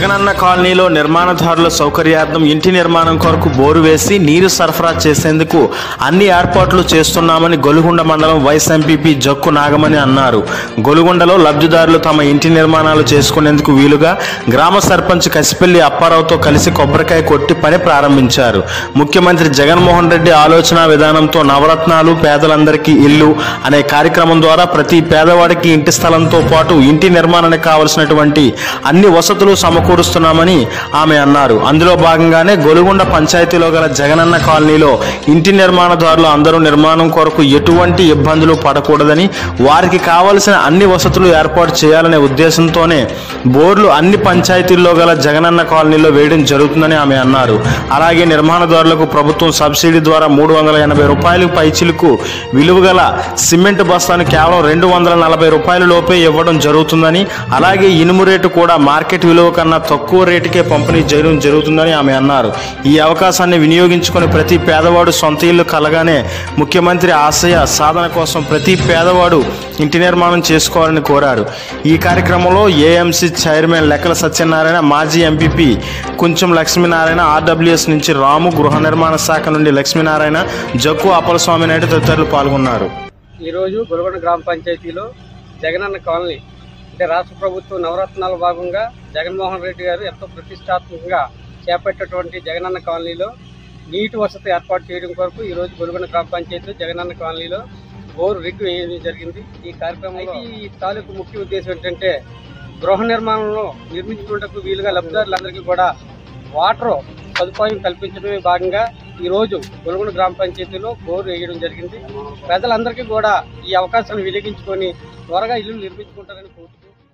జగనన్న కాలనీలో నిర్మాణదారుల సౌకర్యార్థం ఇంటి నిర్మాణం కొరకు బోరు వేసి నీరు సరఫరా చేసేందుకు అన్ని ఏర్పాట్లు చేస్తున్నామని గొలుగొండ మండలం వైస్ ఎంపీపీ జక్కు నాగమణి అన్నారు గొలుగొండలో లబ్ధిదారులు తమ ఇంటి నిర్మాణాలు చేసుకునేందుకు వీలుగా గ్రామ సర్పంచ్ కసిపల్లి అప్పారావుతో కలిసి కొబ్బరికాయ కొట్టి పని ప్రారంభించారు ముఖ్యమంత్రి జగన్మోహన్ రెడ్డి ఆలోచన విధానంతో నవరత్నాలు పేదలందరికీ ఇల్లు అనే కార్యక్రమం ద్వారా ప్రతి పేదవాడికి ఇంటి స్థలంతో పాటు ఇంటి నిర్మాణానికి కావలసినటువంటి అన్ని వసతులు సమకూరుస్తున్నామని ఆమె అన్నారు అందులో భాగంగానే గొలుగొండ పంచాయతీలో గల జగనన్న కాలనీలో ఇంటి నిర్మాణదారులు అందరూ నిర్మాణం కొరకు ఎటువంటి ఇబ్బందులు పడకూడదని వారికి కావలసిన అన్ని వసతులు ఏర్పాటు చేయాలనే ఉద్దేశంతోనే బోర్లు అన్ని పంచాయతీల్లో గల జగనన్న కాలనీలో వేయడం జరుగుతుందని ఆమె అన్నారు అలాగే నిర్మాణదారులకు ప్రభుత్వం సబ్సిడీ ద్వారా మూడు వందల ఎనభై రూపాయలు పైచిలకు విలువ గల సిమెంట్ బస్తాను కేవలం రెండు వందల నలభై రూపాయల లోపే ఇవ్వడం జరుగుతుందని అలాగే ఇనుము రేటు కూడా మార్కెట్ విలువ కన్నా తక్కువ రేటుకే పంపిణీ చేయడం జరుగుతుందని ఆమె అన్నారు ఈ అవకాశాన్ని వినియోగించుకొని ప్రతి పేదవాడు సొంత ఇల్లు కలగానే ముఖ్యమంత్రి ఆశయ సాధన కోసం ప్రతి పేదవాడు ఇంటి నిర్మాణం చేసుకోవాలని కోరారు ఈ కార్యక్రమంలో ఏఎంసీ చైర్మన్ లెక్కల సత్యనారాయణ మాజీ ఎంపీపీ కొంచెం లక్ష్మీనారాయణ ఆర్డబ్ల్యూఎస్ నుంచి రాము గృహ నిర్మాణ శాఖ నుండి లక్ష్మీనారాయణ జక్కు అప్పలస్వామి నాయుడు తదితరులు పాల్గొన్నారు ఈరోజు గొలగొండ గ్రామ పంచాయతీలో జగనన్న కాలనీ అంటే రాష్ట్ర ప్రభుత్వం నవరత్నాల భాగంగా జగన్మోహన్ రెడ్డి గారు ఎంతో ప్రతిష్టాత్మకంగా చేపట్టేటువంటి జగనన్న కాలనీలో నీటి వసతి ఏర్పాటు చేయడం కొరకు ఈరోజు గొలగొండ గ్రామ పంచాయతీలో జగనన్న కాలనీలో బోరు రిగ్ వేయడం జరిగింది ఈ కార్యక్రమంలో ఈ తాలూకు ముఖ్య ఉద్దేశం ఏంటంటే గృహ నిర్మాణంలో నిర్మించుకున్నటకు వీలుగా లబ్ధిదారులందరికీ కూడా వాటర్ సదుపాయం కల్పించడమే భాగంగా ఈ రోజు గొలగొండ గ్రామ పంచాయతీలో బోరు వేయడం జరిగింది ప్రజలందరికీ కూడా ఈ అవకాశాన్ని వినియోగించుకొని త్వరగా ఇల్లు నిర్మించుకుంటారని కోరుతూ